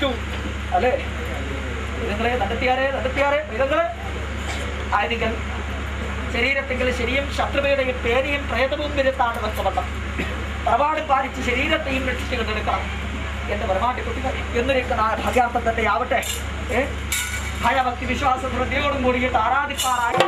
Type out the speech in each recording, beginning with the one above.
നശിച്ചു അല്ലേ മൃഗങ്ങളെ നടത്തിയാരെ നടത്തിയാരെ മൃഗങ്ങളെ ആയതിനാൽ ശരീരത്തിങ്കിൽ ശരിയും ശത്രുവയുടെയും പേരെയും പ്രേതവും വരുത്താണ് വസ്തുവണ്ണം പ്രമാണം പാലിച്ച് ശരീരത്തെയും രക്ഷിച്ചു കൊണ്ടെടുക്കണം എന്റെ പരമാട്ടി കുട്ടികൾ എന്നിരിക്കുന്ന ആ ഭഗാർത്ഥം തന്നെ ആവട്ടെ ഏ ഭയഭക്തി വിശ്വാസ ശ്രദ്ധയോടും കൂടിയിട്ട് ആരാധിപ്പാറായി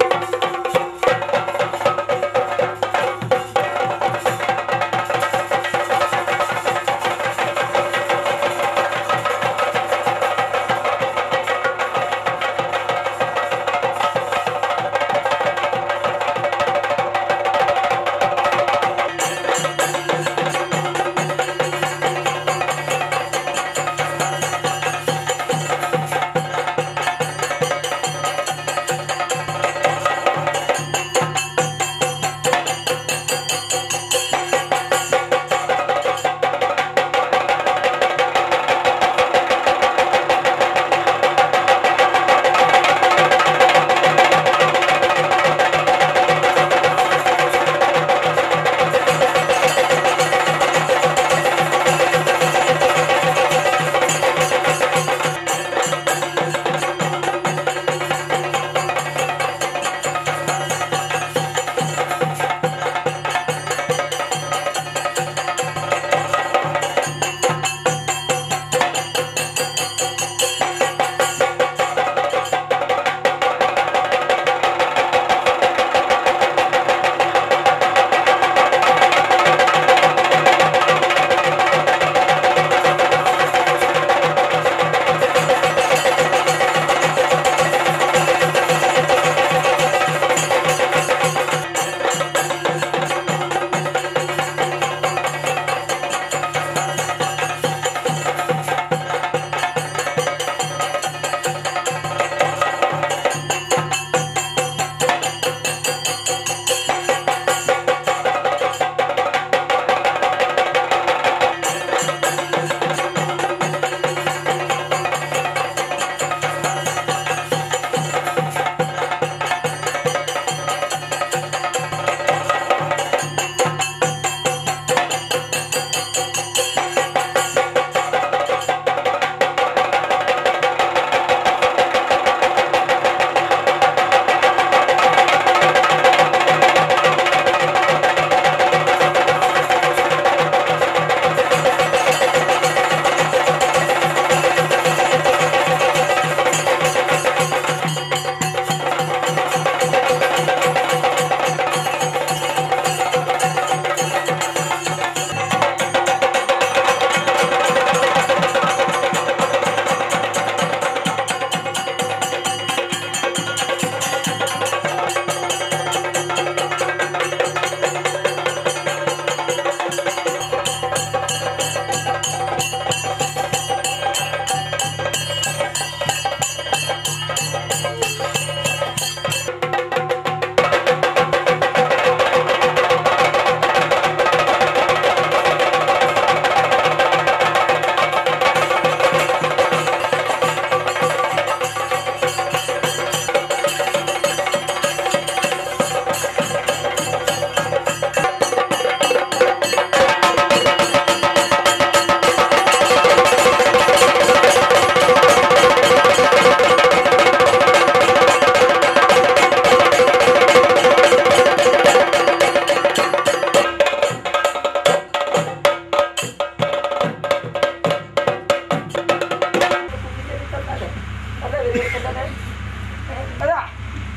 അതാ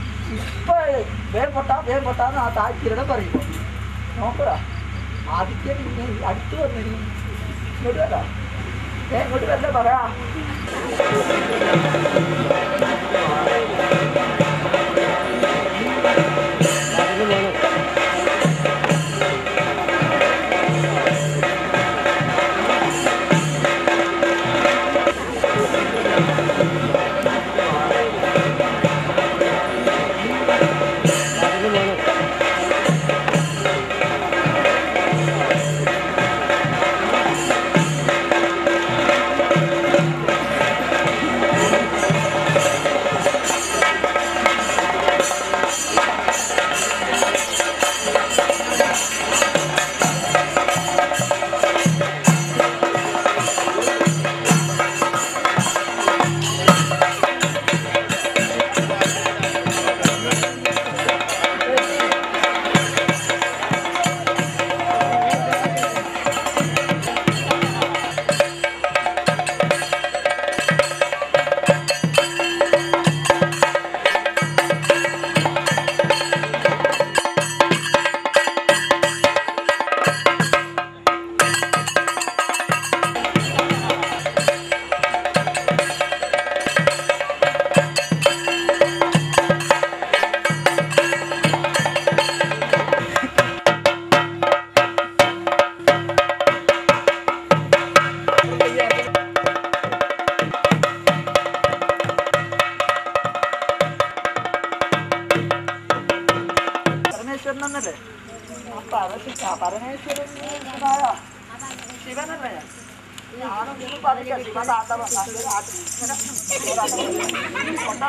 ഇപ്പൊ വേഗം പൊട്ടാ വേഗം പൊട്ടാന്ന് ആ താഴ്ത്തിരുടെ പറയുമ്പോ നോക്കടാ ആദിത്യ പിന്നെ അടുത്ത് വന്നിരുന്നു ഇങ്ങോട്ട് വരാ ഏ ഇങ്ങോട്ട് വരല്ലേ പറയാ ആ എന്നല്ലേ ആ പരശിക്ക പരമേശ്വരൻ ശിവനായ ശിവനല്ലേ ഞാനൊന്നും പറയില്ല ശിവൻ ആട്ടം അങ്ങനെ ആട്ടി ഇങ്ങനെ ഒരാട്ടം കൊണ്ടാ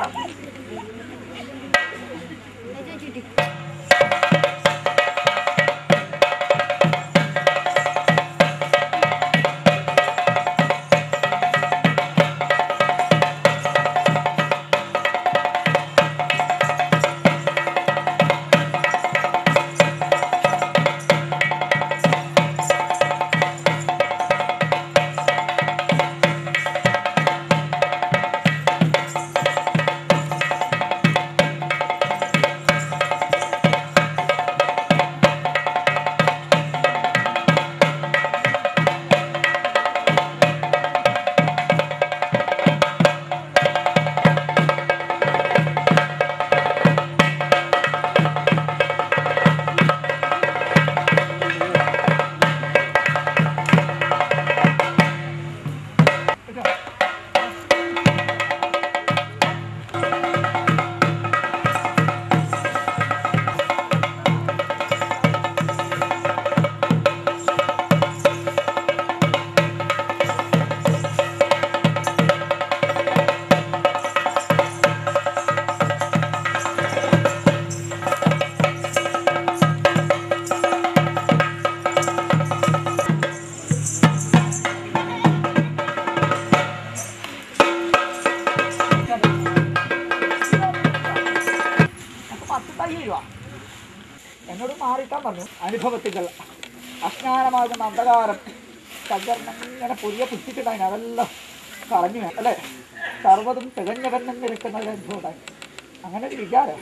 അപ്പൊ പത്ത് തൈ രൂപ എന്നോട് മാറിയിട്ടാൻ പറഞ്ഞു അനുഭവത്തികൾ അജ്ഞാനമാകുന്ന അന്ധകാരം ശങ്കരൻ ഇങ്ങനെ പുതിയ പിടിച്ചിട്ടുണ്ടായിരുന്നു അതെല്ലാം കളഞ്ഞു വേ- അല്ലേ സർവ്വതും തികഞ്ഞവണ്ണം നിൽക്കുന്ന ഒരു അനുഭവം ഉണ്ടായി അങ്ങനെ ഒരു വിചാരം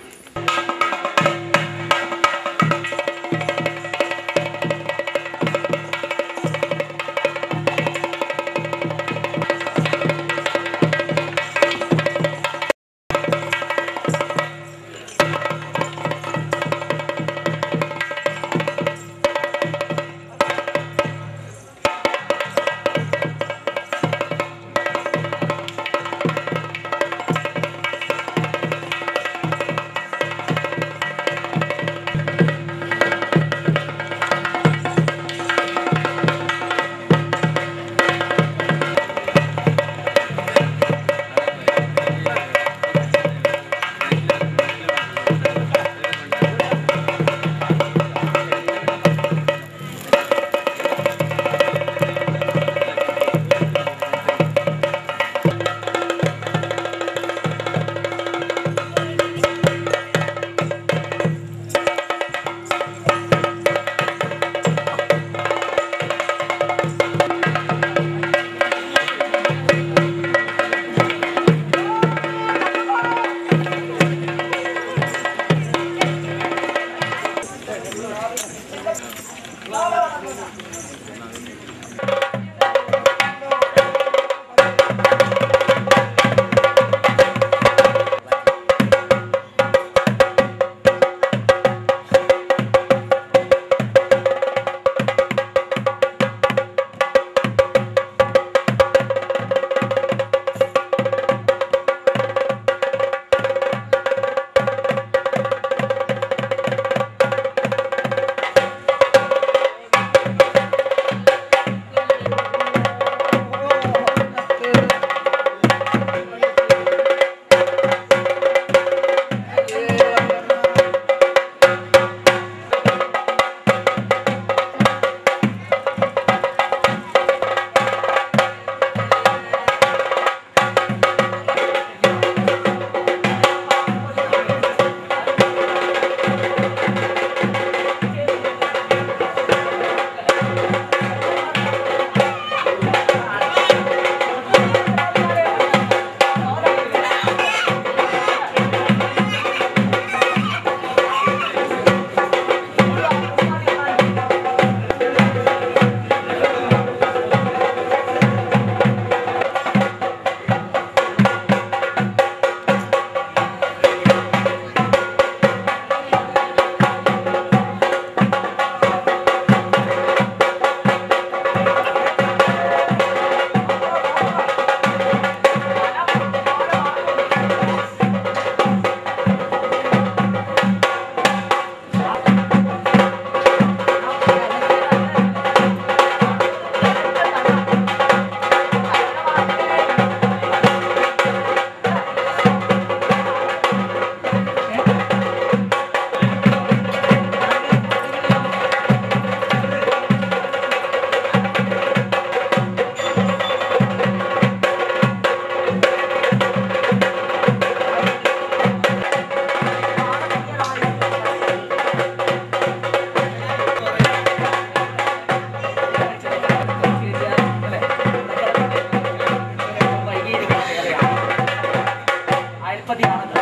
ബൃഹസ്പതിയാണല്ലോ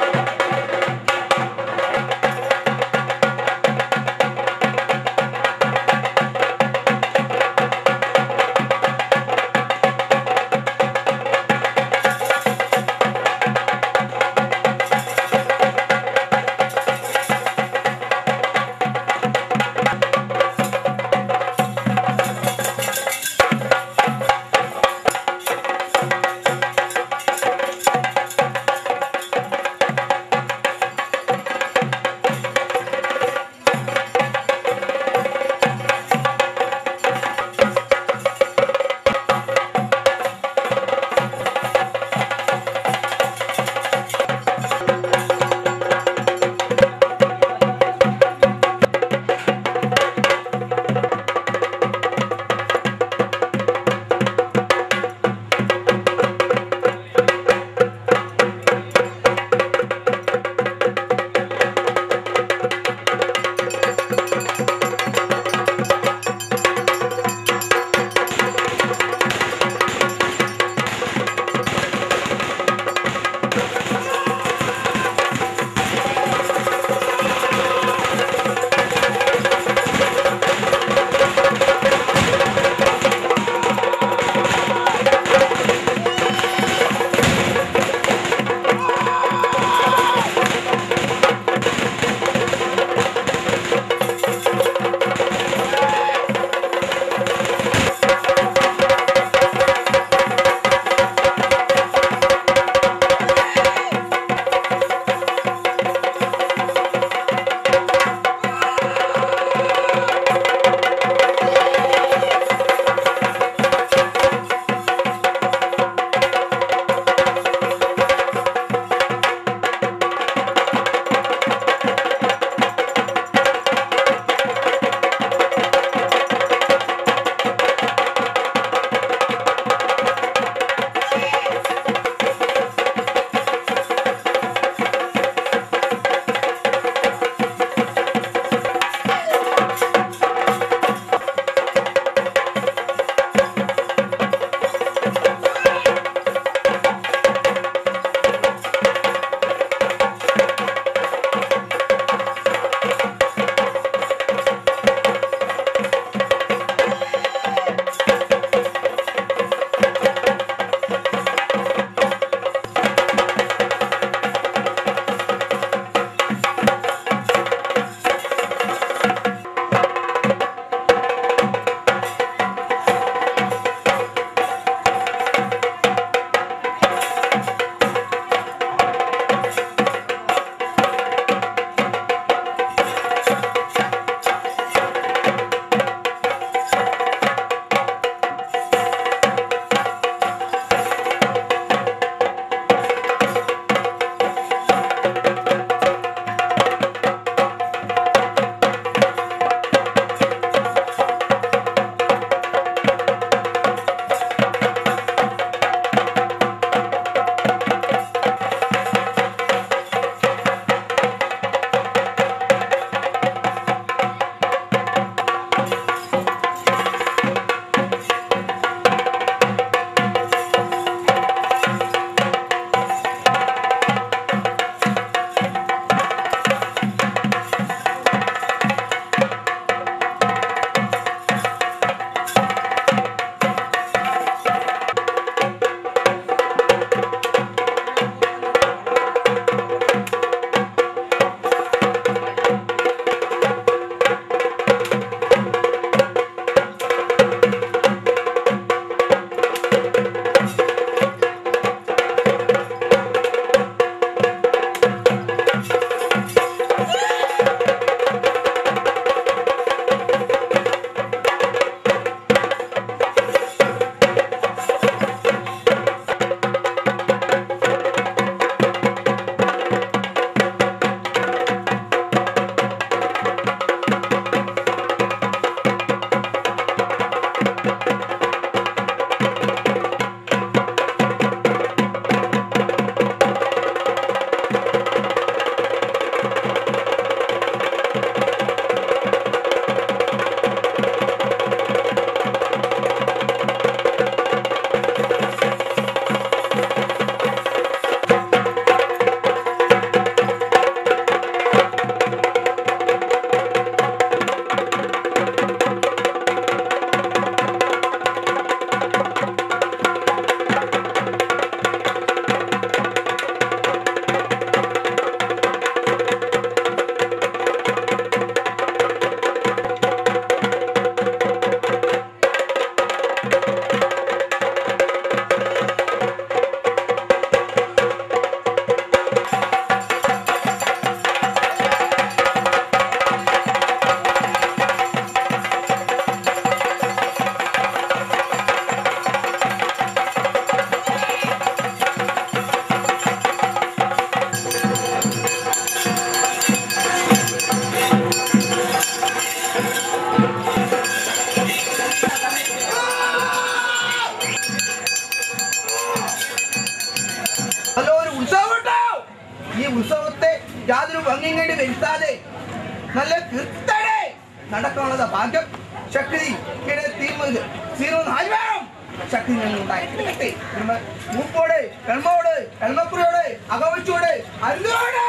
ഈ ഉത്സവത്തെ യാതൊരു ഭംഗിയും കണ്ടി വരുത്താതെ നല്ല കീർത്തനെ നടക്കാനുള്ള ഭാഗ്യം ശക്തി തീർന്നത് തീർന്നു നാല് വേണം ശക്തി ഞങ്ങൾ ഉണ്ടായിട്ട് മൂപ്പോട് എൽമോട് എൽമക്കുറിയോട് അകവച്ചോട് അരുതോട്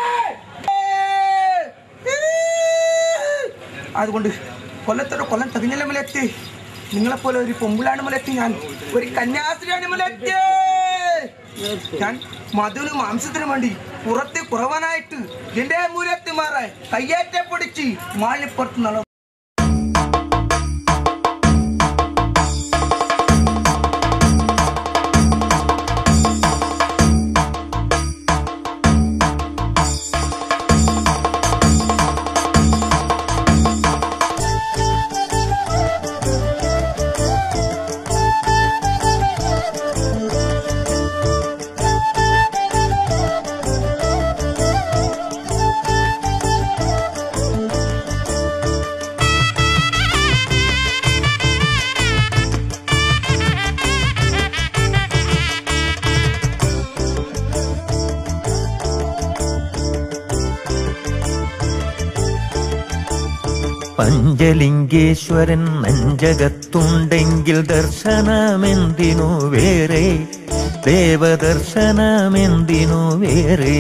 അതുകൊണ്ട് കൊല്ലത്തോട് കൊല്ലം തികഞ്ഞല മുലത്തി നിങ്ങളെപ്പോലെ ഒരു പൊമ്പിളാണ് മുലത്തി ഞാൻ ഒരു കന്യാസ്ത്രീയാണ് മുലത്തി ഞാൻ മധുവിനും മാംസത്തിനും വേണ്ടി പുറത്ത് കുറവനായിട്ട് എന്റെ മൂലത്തി മാറാൻ കയ്യേറ്റ പൊടിച്ച് മാളിപ്പുറത്ത് നട പഞ്ചലിംഗേശ്വരൻ നെഞ്ചകത്തുണ്ടെങ്കിൽ ദർശനമെന്തിനു വേറെ ദേവദർശനമെന്തിനു വേറെ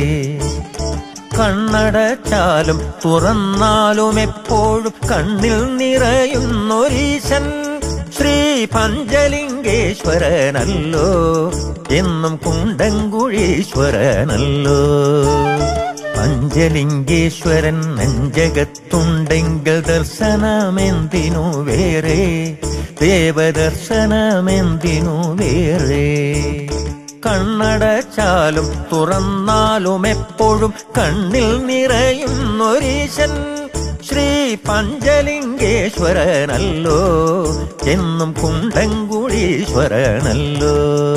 കണ്ണടച്ചാലും തുറന്നാലും എപ്പോഴും കണ്ണിൽ നിറയുന്നൊരീശൻ ശ്രീ പഞ്ചലിംഗേശ്വരനല്ലോ എന്നും കുണ്ടങ്കുഴീശ്വരനല്ലോ പഞ്ചലിംഗേശ്വരൻ നെഞ്ചകത്തുണ്ടെങ്കിൽ ദർശനമെന്തിനു വേറെ ദേവദർശനമെന്തിനു വേറെ കണ്ണടച്ചാലും തുറന്നാലും എപ്പോഴും കണ്ണിൽ നിറയുന്നൊരീശൻ ശ്രീ പഞ്ചലിംഗേശ്വരനല്ലോ എന്നും കുണ്ടങ്കുഴീശ്വരനല്ലോ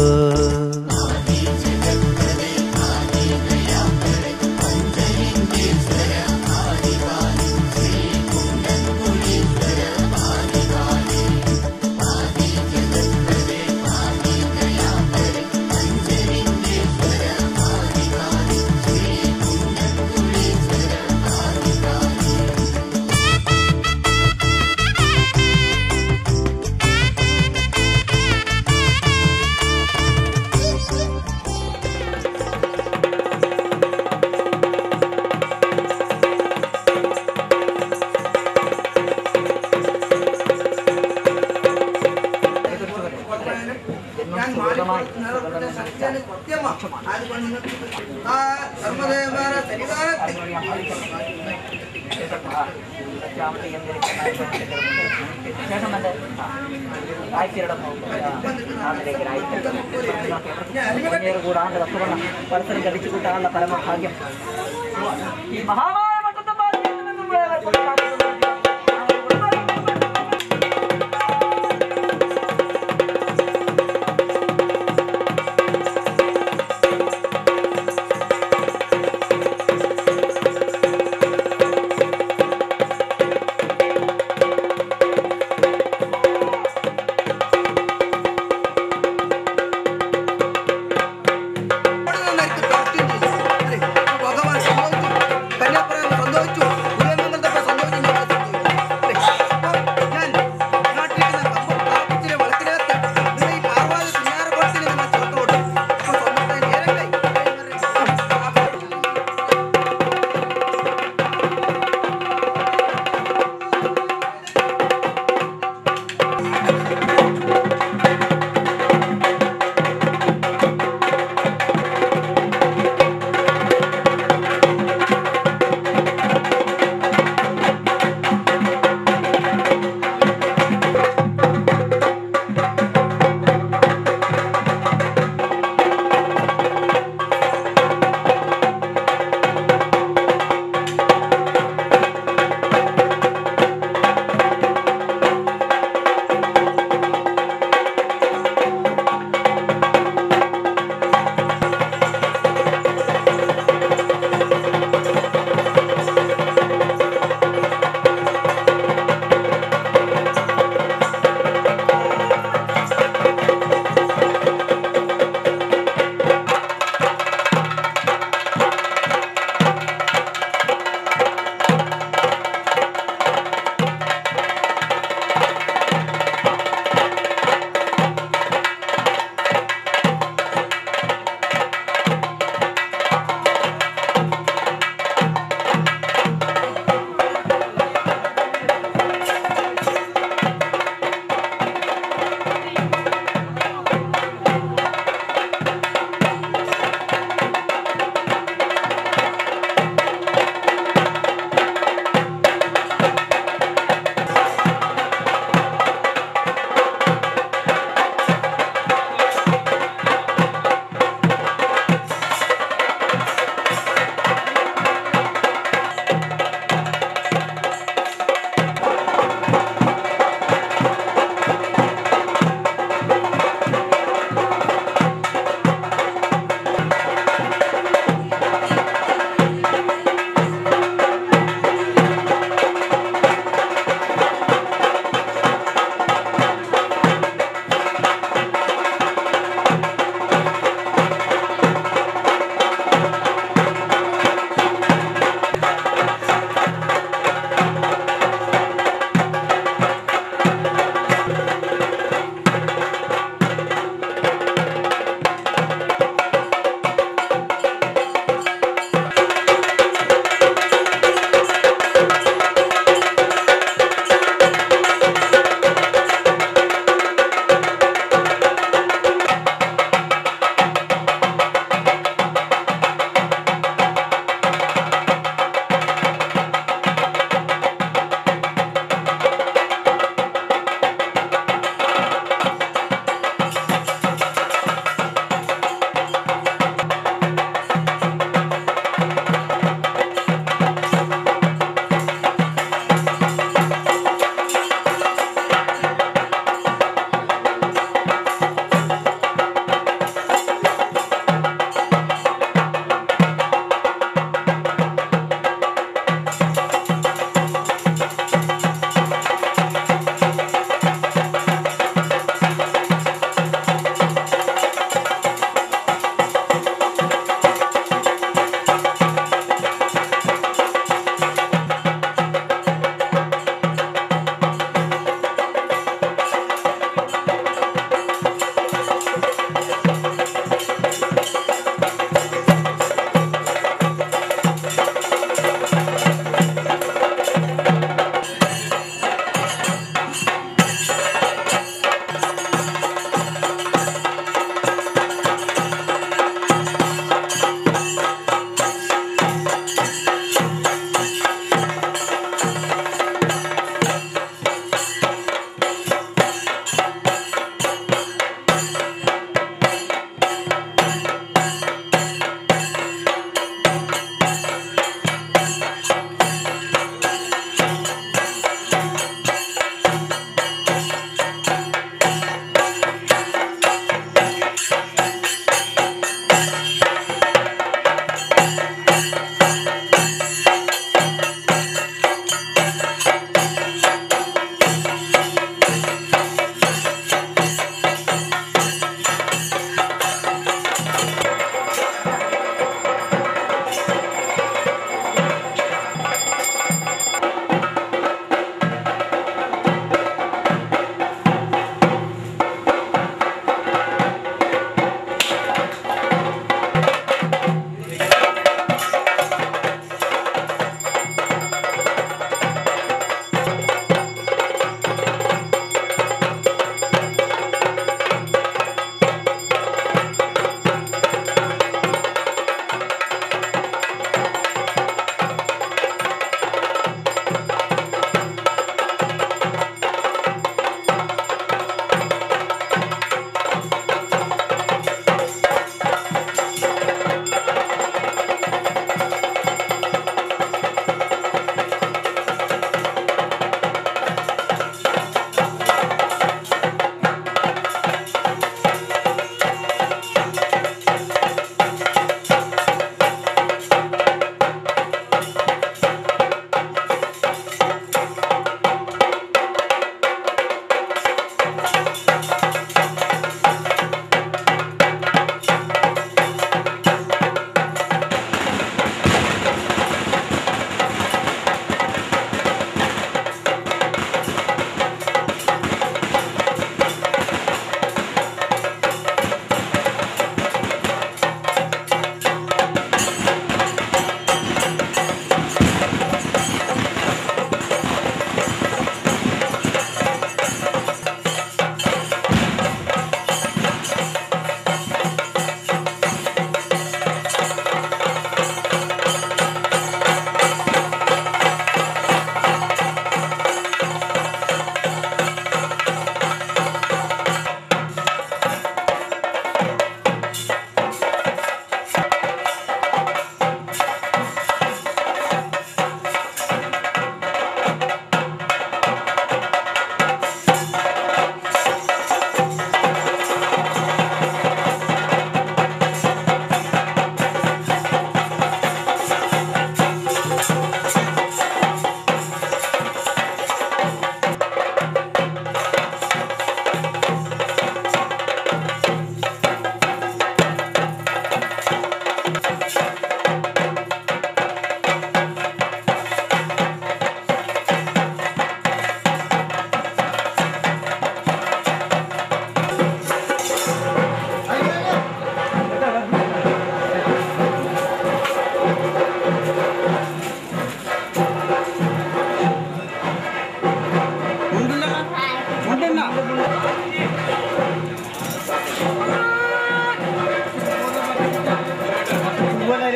ഞാൻ മാലിപ്പുറത്ത് നടക്കുന്ന സത്യാണ് കൃത്യമാണ് അതുകൊണ്ട് നിങ്ങൾക്ക് ആ സർവദേവര സന്നിധാനത്തിൽ ശേഷം എന്റെ ആഴ്ചയുടെ കൂടാണ്ട് തത്വമല്ല പരസ്പരം കടിച്ചു കൂട്ടാനുള്ള പരമഭാഗ്യം ഈ മഹാമായ മട്ടത്തും ഭാഗ്യത്തിൽ നിന്നും വേറെ അവിടെ നിന്ന് എനിക്ക് പ്രാർത്ഥിച്ചു. അല്ലേ? ഭഗവാൻ സന്തോഷിച്ചു. കന്യാപ്രായം സന്തോഷിച്ചു. ഉയർന്നുകൊണ്ടപ്പോൾ സന്തോഷിച്ചു.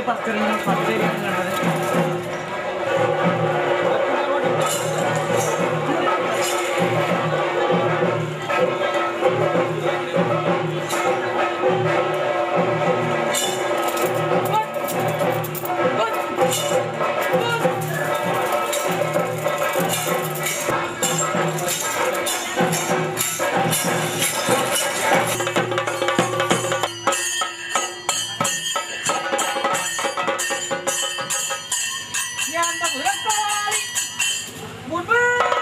പച്ചറിയും പച്ചരിയും കാണാതെ ഞാൻ മുതലാളി മുൻപ്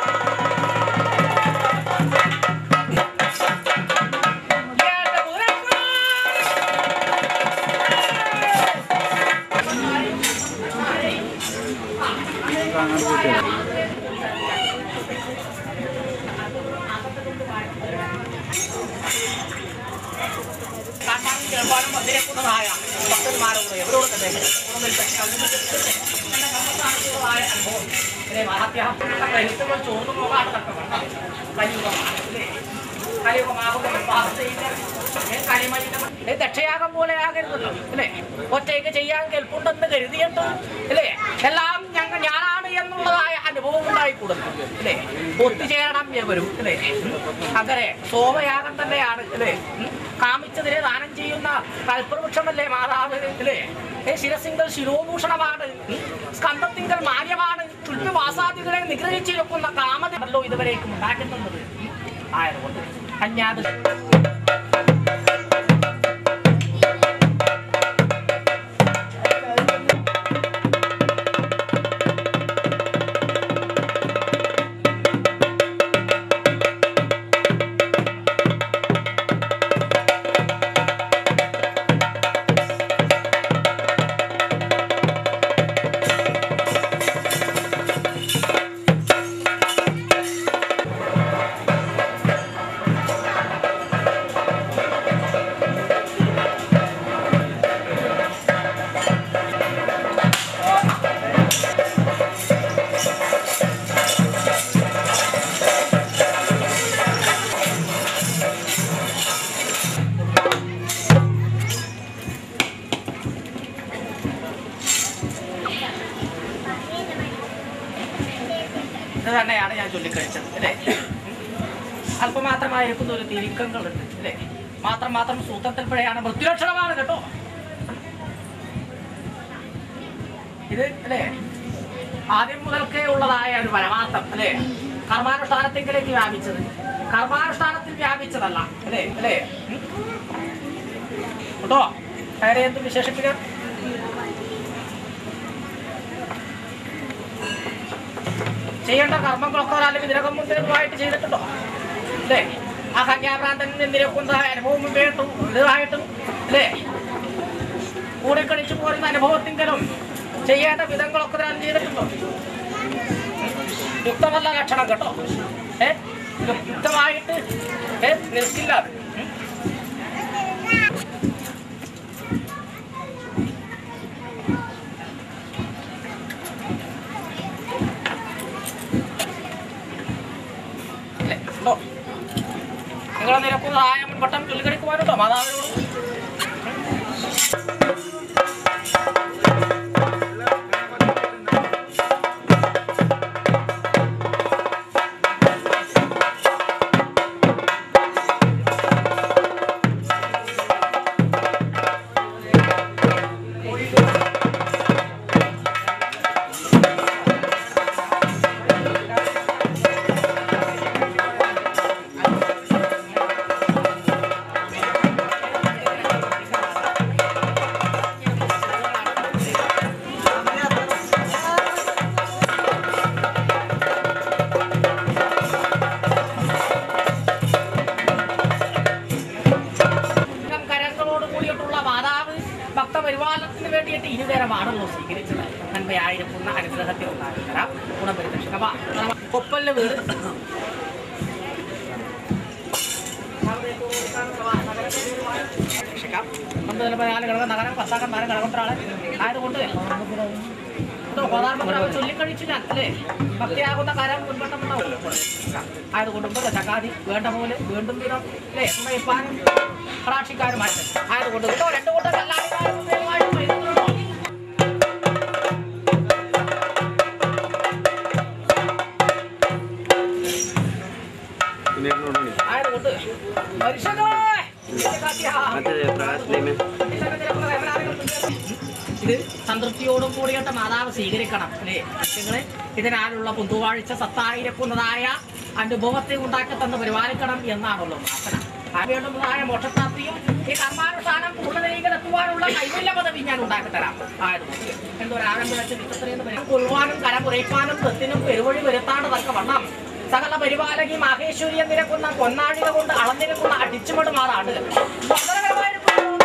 ഞാൻ മുതലാളി കാണാനും കേൾക്കാനും വന്നിരിക്കുന്നതായ ഭക്തന്മാരോട് എവരോട് തന്നെ ഉണർന്നിൽ എന്റെ കർമ്മസ്ഥാനത്തുള്ളതായ അനുഭവം ഇതിനെ മഹാത്യാഹം കഴിക്കുമ്പോൾ ചോർന്നു പോകാതെ തക്കവണ്ണം കലിയുഗമാണ് അല്ലേ കലിയുഗമാകുന്ന കളിമലിന്റെ ദക്ഷയാഗം പോലെ ആകരുതല്ലോ അല്ലേ ഒറ്റയ്ക്ക് ചെയ്യാൻ കെൽപ്പുണ്ടെന്ന് കരുതിയിട്ട് അല്ലേ എല്ലാം ഞങ്ങൾ ഞാനാണ് എന്നുള്ളതായ അനുഭവം ഉണ്ടായിക്കൂടുന്നു അല്ലേ ഒത്തുചേരണം വരും അല്ലേ അങ്ങനെ സോമയാഗം തന്നെയാണ് അല്ലേ ഉം. കാമിച്ചതിനെ ദാനം ചെയ്യുന്ന കൽപ്പവൃക്ഷമല്ലേ മാതാവ് അല്ലേ ഏ, ശിരസിങ്കൽ ശിരോഭൂഷണമാണ് ഉം. സ്കന്ധത്തിങ്കൽ മാന്യമാണ് ചുറ്റുവാസാദികളെ നിഗ്രഹിച്ചിരിക്കുന്ന കാമതല്ലോ ഇതുവരേക്കും ഉണ്ടാക്കുന്നത് ഉം. ആയതുകൊണ്ട് കന്യാത് ഇത് തന്നെയാണ് ഞാൻ ചൊല്ലിക്കഴിച്ചത് അല്ലേ അല്പമാത്രമായിരിക്കുന്ന ഒരു തിരിക്കങ്ങളുണ്ട് അല്ലേ മാത്രം മാത്രം സൂത്രത്തിൽപ്പെടെയാണ് മൃത്യുലക്ഷണമാണ് കേട്ടോ ഇത് അല്ലേ ആദ്യം മുതൽക്കേ ഉള്ളതായ ഒരു പരമാർത്ഥം അല്ലേ കർമാനുഷ്ഠാനത്തിലേക്ക് വ്യാപിച്ചത് കർമാനുഷ്ഠാനത്തിൽ വ്യാപിച്ചതല്ല അല്ലേ അല്ലേ ഉം? കേട്ടോ വേറെ എന്ത് വിശേഷിപ്പിക്കാൻ ചെയ്യേണ്ട കർമ്മങ്ങളൊക്കെ ഒരാളും ഇതിനകം മുൻപേതുമായിട്ട് ചെയ്തിട്ടുണ്ടോ അല്ലേ ആ കന്യാഭ്രാന്തൻ നിരക്കുന്നതായ അനുഭവം മുമ്പേട്ടും ഇതായിട്ടും അല്ലേ കൂടെ കളിച്ചു പോരുന്ന അനുഭവത്തിങ്കലും ചെയ്യേണ്ട വിധങ്ങളൊക്കെ ഒരാൾ ചെയ്തിട്ടുണ്ടോ യുക്തമല്ല ലക്ഷണം കേട്ടോ ഏ യുക്തമായിട്ട് ഏ നിൽക്കില്ല അത്. ഉം. അല്ലേ ഉണ്ടോ നിങ്ങളെ നിരക്കുന്ന ആയ മുൻപട്ടം ചൊല്ലിക്കടിക്കുവാനുണ്ടോ മാതാവിനോട് ഇത്തരം കരങ്ങളോട് കൂടിയിട്ടുള്ള മാതാവ് ഭക്തപരിപാലനത്തിന് വേണ്ടിയിട്ട് ഇരുതരമാണല്ലോ സ്വീകരിച്ചത് നന്മയായിരിക്കുന്ന അനുഗ്രഹത്തിൽ ഉണ്ടാകുന്ന ഗുണപരിരക്ഷക കൊപ്പലിന്റെ വീട് രക്ഷിക്കാം ഒമ്പതിൽ പതിനാല് ഘടകം നഗരം പത്താക്കം നാല് ഘടകൊണ്ടാണ് ആയതുകൊണ്ട് ഗോതാർമ്മ ചൊല്ലിക്കഴിച്ചു ഞാൻ അല്ലേ ഭക്തിയാകുന്ന കാര്യം മുൻപട്ടമുണ്ടാവും ആയതുകൊണ്ട് ഇപ്പൊ ചക്കാതി വേണ്ട പോലെ വീണ്ടും വിധം അല്ലേ ഉമ്മയിപ്പാനും പ്രാക്ഷിക്കാരുമായിട്ട് ആയതുകൊണ്ട് ഇതോ രണ്ടു കൂട്ടം എല്ലാവരും ഭക്തിയോടും കൂടിയിട്ട് മാതാവ് സ്വീകരിക്കണം അല്ലേ നിങ്ങളെ ഇതിനാലുള്ള പുന്തുവാഴ്ച സത്തായിരിക്കുന്നതായ അനുഭവത്തെ ഉണ്ടാക്കി തന്ന് പരിപാലിക്കണം എന്നാണല്ലോ പ്രാർത്ഥന ആ വേണ്ടുന്നതായ മോക്ഷപ്രാപ്തിയും ഈ കർമാനുഷ്ഠാനം പൂർണ്ണതയിലേക്ക് എത്തുവാനുള്ള കൈവല്യ പദവി ഞാൻ ഉണ്ടാക്കി തരാം ആയിരുന്നു എന്തൊരാഴം വെച്ച് ചിത്രത്തിനെന്ന് പറയും കൊള്ളുവാനും കര കുറയ്ക്കാനും തെത്തിനും പെരുവഴി വരുത്താണ്ട് തക്ക വണ്ണം സകല പരിപാലകി മാഹേശ്വരി നിരക്കുന്ന പൊന്നാഴിക കൊണ്ട് അളന്നിരക്കുന്ന അടിച്ചുമടുമാറാണ് മംഗളകരമായൊരു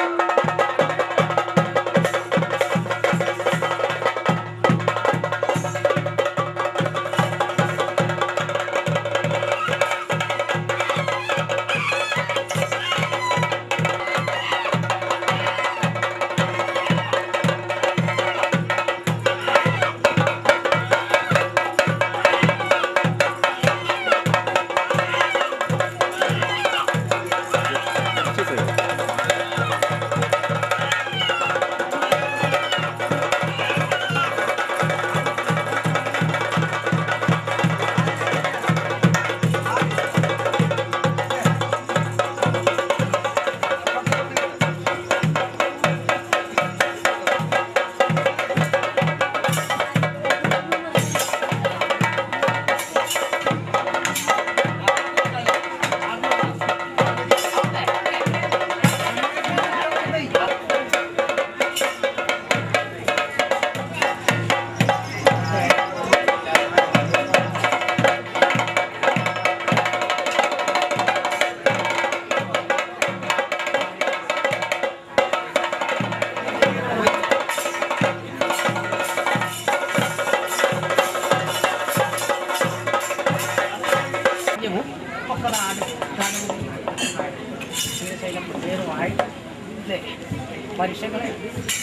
രാജ്യവും ഒക്കെ നാട് ധനവും ശീലശൈലം പ്രത്യേകമായി മനുഷ്യങ്ങളെ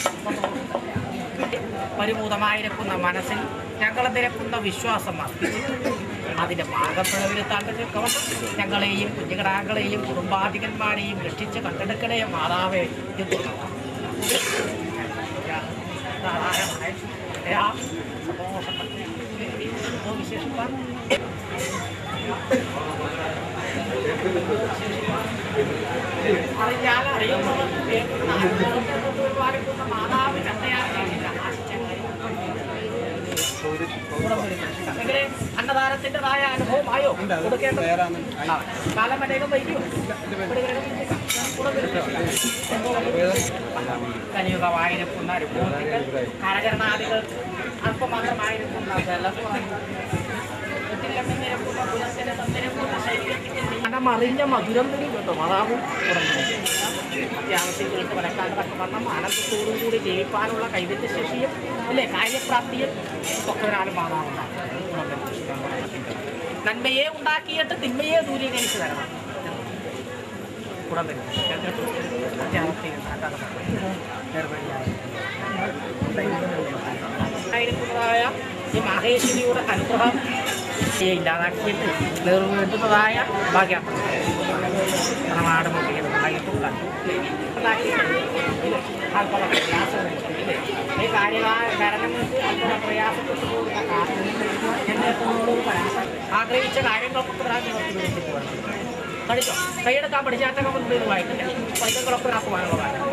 പരിഭൂതമായിരിക്കുന്ന മനസ്സിൽ ഞങ്ങൾ നിരക്കുന്ന വിശ്വാസം അർപ്പിച്ച് അതിൻ്റെ പാകപ്പിഴവിരുത്താണ്ട് ഞങ്ങളെയും കുഞ്ഞുകിടാക്കളെയും കുടുംബാധികന്മാരെയും രക്ഷിച്ച് കണ്ടെടുക്കണേ മാതാവേ എന്ന് ധാരാളമായ സന്തോഷം വിശേഷിപ്പാൻ അറിഞ്ഞാൽ അറിയുന്നവർ കേൾക്കുന്ന അനുഭവത്തിൽ ഒരുപാടിക്കുന്ന മാതാവ് ചന്തയാറില്ല എങ്ങനെ അന്നദാനത്തിൻ്റെതായ അനുഭവമായോ കൊടുക്കേണ്ടത് ആ, കാലം അനേകം വൈകിയോ കലിയുഗമായിരിക്കുന്ന അനുഭവത്തിൽ കരകരണാദികൾ അല്പമാത്രമായിരിക്കുന്ന ജലം മനമറിഞ്ഞ മധുരം തരും കേട്ടോ മാതാവും അത്യാവശ്യം കേട്ട് വരക്കാണ്ട് തക്കവണ്ണം ആനന്ദത്തോടും കൂടി ജീവിപ്പാനുള്ള കൈവല്യ ശേഷിയും അല്ലേ കാര്യപ്രാപ്തിയും ഒക്കെ ഒരാൾ മാതാവുണ്ടാകും നന്മയെ ഉണ്ടാക്കിയിട്ട് തിന്മയെ ദൂരീകരിച്ച് തരണം ഗുണം വരും അത്യാവശ്യം ഉണ്ടാക്കാതെ ആയിരിക്കുന്നതായ ഈ മഹേശ്വരിയുടെ അനുഗ്രഹം ഈ ഇല്ലാതാക്കിയിട്ട് നിറവേറ്റുന്നതായ ഭാഗ്യം നാട് മുഖേനമായിട്ടുള്ള അല്പം പ്രയാസമുണ്ട് ഈ കാര്യമായ കാരണങ്ങൾക്ക് അല്പം പ്രയാസപ്പെട്ടു പോകുന്ന കാരണം എന്നെ തോന്നുന്നു പ്രയാസം ആഗ്രഹിച്ച കാര്യങ്ങളൊക്കെ പഠിച്ചോ കൈയെടുക്കാൻ പഠിച്ചാറ്റൊക്കെ കൊണ്ടുവരുമായിട്ടില്ല പൈസകളൊക്കെ ആക്കുവാനുള്ള കാര്യം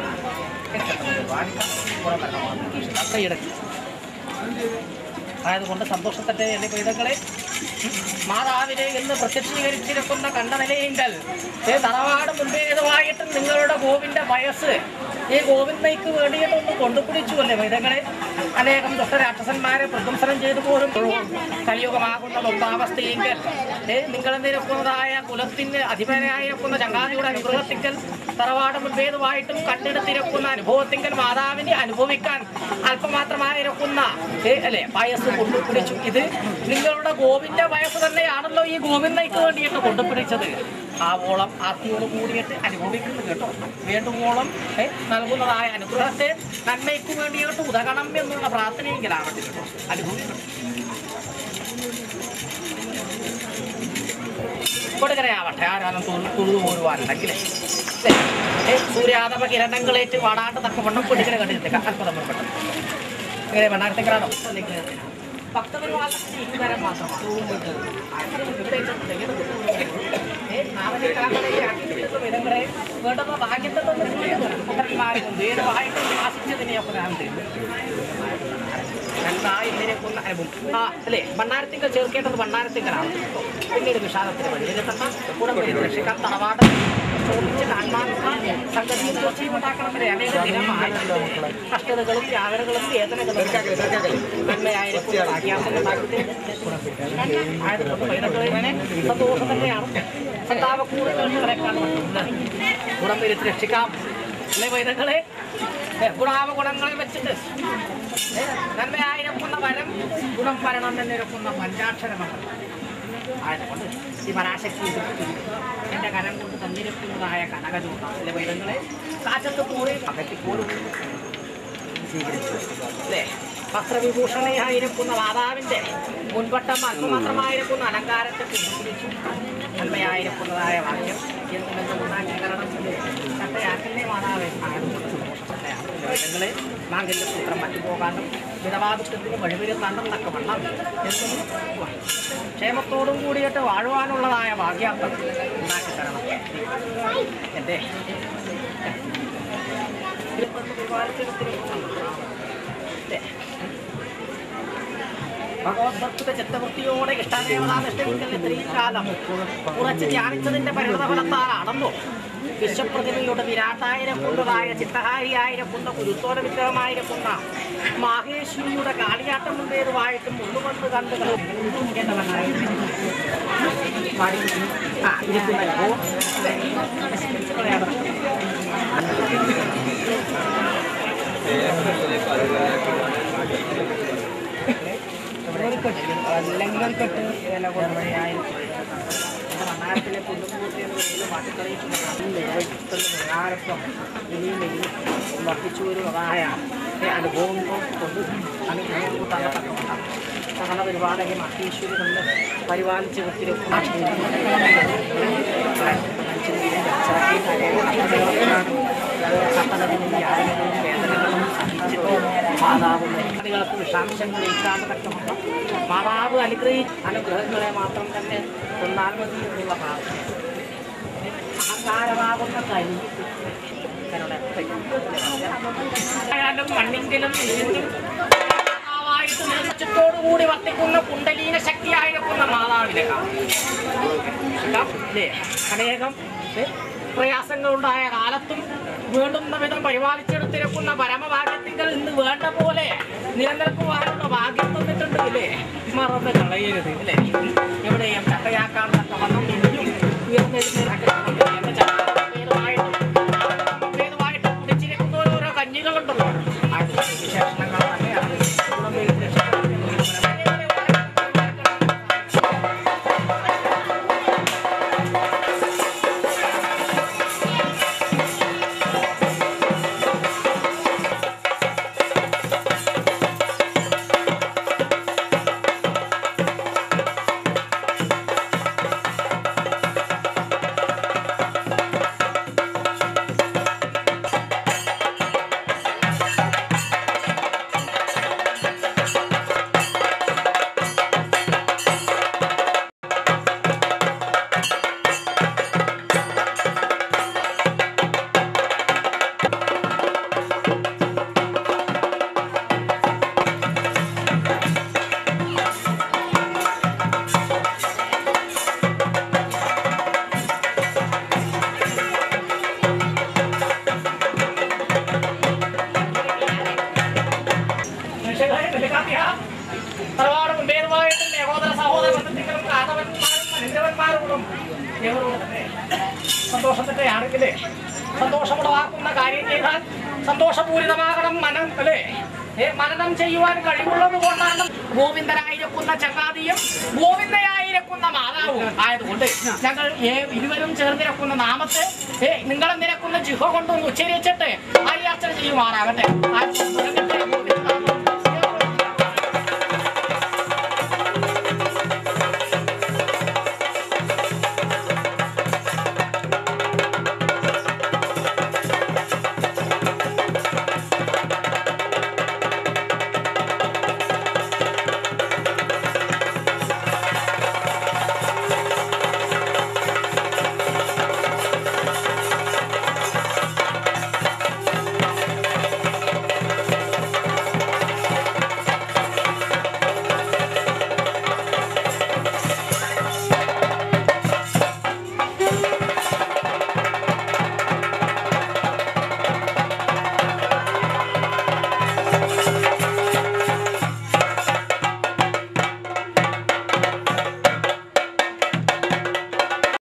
കൈയെടുക്കും ആയതുകൊണ്ട് സന്തോഷത്തിന്റെ എന്റെ പൈതങ്ങളെ മാതാവിനെ എന്ന് പ്രത്യക്ഷീകരിച്ചിരിക്കുന്ന കണ്ട നിലയെങ്കിൽ ഏ തറവാട് മുൻപേതുമായിട്ടും നിങ്ങളുടെ ഗോവിന്റെ വയസ്സ് ഈ ഗോവിന്ദയ്ക്ക് വേണ്ടിയിട്ടൊന്ന് കൊണ്ടുപിടിച്ചു അല്ലേ പൈതങ്ങളെ അനേകം ദുഷ്ടരാക്ഷസന്മാരെ പ്രശംസനം ചെയ്തു പോലും കലിയുഗമാകുന്ന ഒന്നാവസ്ഥയെങ്കിൽ ഏ നിങ്ങൾ നിരക്കുന്നതായ കുലത്തിന് അധിപനായിരിക്കുന്ന ചങ്ങാതിയുടെ അനുഗ്രഹത്തിങ്കൽ തറവാട് മുൻപേതുമായിട്ടും കണ്ടെടുത്തിരിക്കുന്ന അനുഭവത്തിങ്കൽ മാതാവിനെ അനുഭവിക്കാൻ അല്പമാത്രമായിരിക്കുന്ന ഏ, അല്ലെ വയസ്സ് കൊണ്ടുപിടിച്ചു ഇത് നിങ്ങളുടെ ഗോവിന്റെ വയസ്സ് തന്നെയാണല്ലോ ഈ ഗോവിന്ദയ്ക്ക് വേണ്ടിയിട്ട് കൊണ്ടുപിടിച്ചത് ആവോളം ആർത്തിയോട് കൂടിയിട്ട് അനുഭവിക്കുന്നു കേട്ടോ വേണ്ടുവോളം ഏ, നൽകുന്നതായ അനുഗ്രഹത്തെ നന്മയ്ക്ക് വേണ്ടിയിട്ട് ഉതകണം എന്നുള്ള പ്രാർത്ഥനയെങ്കിലാവട്ടെ കേട്ടോ അനുഭവിക്കണം കൊടുക്കരയാവട്ടെ ആരാനും തുറന്നു പോരുവാനുണ്ടെങ്കിൽ സൂര്യാതപ കിരണങ്ങളേറ്റ് വാടാണ്ട് തക്കവണ്ണം പൊടിക്കര കണ്ടിരുന്നേക്കാം അല്പതം പെട്ടെന്ന് ഇങ്ങനെ ഭണ്ണാരത്തേക്കാണോ ഭക്തപരിവാസത്തിന് ഇതുവരെ മാത്രമാണ് ഇവിടെ വിധങ്ങളെ വേണ്ടുന്ന ഭാഗ്യത്തെ പുത്രന്മാരുണ്ട് ഏത് വായിക്കും ആശിച്ചതിനെയൊക്കെ ഞാൻ നന്നായി ഇതിനെക്കൊന്ന് അനുഭവം ആ അല്ലേ ഭണ്ണാരത്തിങ്കൽ ചേർക്കേണ്ടത് ഭണ്ണാരത്തിങ്കലാണ് പിന്നീട് വിഷാദത്തിന് വഴി ഇതിനെത്തന്ന കൂടെ പോയി രക്ഷിക്കാൻ തറവാട് ചോദിച്ച് ആത്മാർത്ഥ സംഗതിയും തീർച്ചയും ഉണ്ടാക്കണമെന്നേ അനേക ദിനമായി കഷ്ടതകളും യാതനകളും വേദനകളും നന്മയായിരിക്കും ആയതുകൊണ്ട് വൈദങ്ങളെ സന്തോഷം തന്നെയാണ് സന്താപക്കൂടുകളെ ഗുണം വരുത്തി രക്ഷിക്കാം അല്ലേ വൈദങ്ങളെ ഗുണാവ ഗുണങ്ങളെ വെച്ചിട്ട് നന്മയായിരിക്കുന്ന വരം ഗുണം വരണം എന്നിരിക്കുന്ന പഞ്ചാക്ഷരമാണ് ആയതുകൊണ്ട് ഈ പരാശക്തി എൻ്റെ കരം കൊണ്ട് തന്നിരിക്കുന്നതായ കനകചൂട്ട ചില വൈദങ്ങളെ കാറ്റത്ത് കൂടി അകറ്റിപ്പോലും സ്വീകരിച്ചു അല്ലേ വസ്ത്രവിഭൂഷണയായിരിക്കുന്ന മാതാവിൻ്റെ മുൻപട്ടം അല്പമാത്രമായിരിക്കുന്ന അലങ്കാരത്തെ പിന്തുണച്ചു നന്മയായിരിക്കുന്നതായ വാക്യം എന്തുകൊണ്ടാക്കിക്കരണം ചട്ടയാക്കലിനെ മാതാവേ ആയതുകൊണ്ട് സന്തോഷപ്പെട്ടയാണ് മാംഗല്യസൂത്രം മറ്റു പോകാനും മിതവാദിത്വത്തിന് വഴിവരുത്താണ്ടും തക്ക വണ്ണം എന്നും ക്ഷേമത്തോടും കൂടിയിട്ട് വാഴുവാനുള്ളതായ ഭാഗ്യാർത്ഥം ഉണ്ടാക്കിത്തരണം എൻ്റെ ഭഗവത്ഭക്ത ചിത്തവൃത്തിയോടെ ഇഷ്ടാദേവതാനിഷ്ഠിക്കൽ ഇത്രയും കാലം കുറച്ച് ധ്യാനിച്ചതിന്റെ പരിണതഫലത്താലാണെന്നോ വിശ്വപ്രതിമയുടെ വിരാട്ടായിരക്കൊണ്ടതായ ചിത്തഹാരിയായിരക്കുന്ന ഗുരുത്തോര വിഗ്രഹമായിരിക്കുന്ന മാഹേശ്വരിയുടെ കാളിയാട്ടം മുണ്ടേതുമായിട്ടും ഒന്നുകൊണ്ട് കണ്ട് കേട്ടവനായി ആ ഇരിക്കുന്നല്ലോ അല്ലെങ്കിൽ ഒരു കെട്ട് ഇല കൊണ്ടുവഴിയായിരിക്കും മണ്ണാരത്തിലെ പുല്ലുകൂട്ടി എന്ന് പറയുന്നത് പാട്ടിക്കളിയിട്ടുള്ള പ്രകാരത്വം ഇനിയും ഇനിയും വർദ്ധിച്ചുവരുന്നതായ അനുഭവം കൊണ്ട് അനുഭവം കൂട്ടാൻ സകല പരിപാലകൻ അഹീശ്വരി കൊണ്ട് പരിപാലിച്ച് കുത്തിരക്കും സകലതിനും യാതനകളും വേദനകളും സഹിച്ചിട്ട് മാതാവ് കുട്ടികൾക്ക് വിഷാംശങ്ങൾ ഇല്ലാതെ തക്കമല്ല മാതാവ് അനുഗ്രഹി അനുഗ്രഹങ്ങളെ മാത്രം തന്നെ കൊണ്ടാൽ മതി എന്നുള്ള പ്രാർത്ഥന അഹങ്കാരമാകുന്ന കരി ആയാലും മണ്ണിങ്കിലും ഇരുന്നും മാതാവായിട്ട് നിർച്ചത്തോടുകൂടി വർത്തിക്കുന്ന കുണ്ടലീന ശക്തിയായിരിക്കുന്ന മാതാവിനെ കാണും ഇല്ലേ? അനേകം ഏ, പ്രയാസങ്ങളുണ്ടായ കാലത്തും വേണ്ടുന്ന വിധം പരിപാലിച്ചെടുത്തിരിക്കുന്ന പരമഭാഗ്യത്തിങ്കൽ ഇന്ന് വേണ്ട പോലെ നിലനിൽക്കുവാനുള്ള ഭാഗ്യം തന്നിട്ടുണ്ട് ഇല്ലേ മറന്ന് കളയരുത് ഇല്ലേ എവിടെയും ചട്ടയാക്കാൻ തക്ക വണ്ണം ഇനിയും ഉയർന്നെഴുന്നേൽക്കണം എന്ന ചട്ടമായിട്ട് ഭേദമായിട്ട് കുടിച്ചിരിക്കുന്ന ഓരോ കഞ്ഞികളുണ്ടല്ലോ അത് വിശേഷണങ്ങൾ തന്നെയാണ് ഗുണമേന്മ രക്ഷപ്പെടുന്നത്. മനുഷ്യരെ വിലക്കാത്തിയ തറവാട് മുമ്പേറുമായിട്ടും സഹോദര സഹോദര ബന്ധത്തിലും കാതവന്മാരും അനുഗ്രഹന്മാരോടും ദൈവരോട് തന്നെ സന്തോഷത്തിന്റെ ആണെങ്കിലേ സന്തോഷമുളവാക്കുന്ന കാര്യം ചെയ്താൽ സന്തോഷപൂരിതമാകണം മനം അല്ലേ ഏ, മനനം ചെയ്യുവാൻ കഴിവുള്ളത് കൊണ്ടാണ് ഗോവിന്ദനായിരിക്കുന്ന ചങ്ങാതിയും ഗോവിന്ദയായിരിക്കുന്ന മാതാവും ആയതുകൊണ്ട് ഞങ്ങൾ ഏ- ഇരുവരും ചേർന്നിരക്കുന്ന നാമത്തെ ഏ, നിങ്ങളെ നിരക്കുന്ന ജിഹ കൊണ്ടൊന്ന് ഉച്ചരിച്ചിട്ട് അരിയാർച്ചന ചെയ്യുമാറാകട്ടെ ആയതുകൊണ്ട്